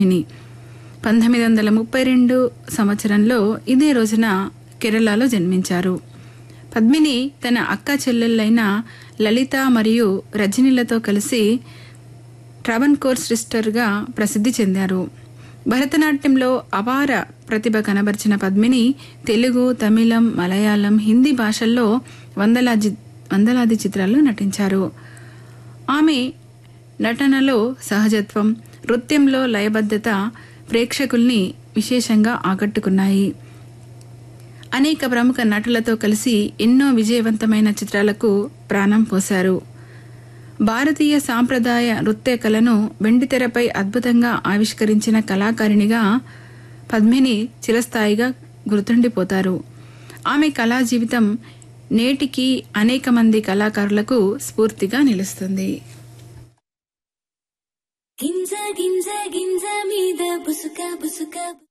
పద్మిని పంతొమ్మిది వందల ముప్పై రెండు సంవత్సరంలో ఇదే రోజున కేరళలో జన్మించారు పద్మిని తన అక్క చెల్లెళ్ళైన లలిత మరియు రజనీలతో కలిసి ట్రావెన్కోర్ సిస్టర్గా ప్రసిద్ధి చెందారు భరతనాట్యంలో అపార ప్రతిభ కనబరిచిన పద్మిని తెలుగు తమిళం మలయాళం హిందీ భాషల్లో వందలాది వందలాది చిత్రాల్లో నటించారు ఆమె నటనలో సహజత్వం నృత్యంలో లయబద్ధత ప్రేక్షకుల్ని విశేషంగా ఆకట్టుకున్నాయి అనేక ప్రముఖ నటులతో కలిసి ఎన్నో విజయవంతమైన చిత్రాలకు ప్రాణం పోశారు భారతీయ సాంప్రదాయ నృత్య కళను వెండితెరపై అద్భుతంగా ఆవిష్కరించిన కళాకారిణిగా పద్మిని చిరస్థాయిగా గుర్తుండిపోతారు ఆమె కళా జీవితం నేటికి అనేక మంది కళాకారులకు స్ఫూర్తిగా నిలుస్తుంది గింజ గింజ గింజ మీద బుసుక బుసుక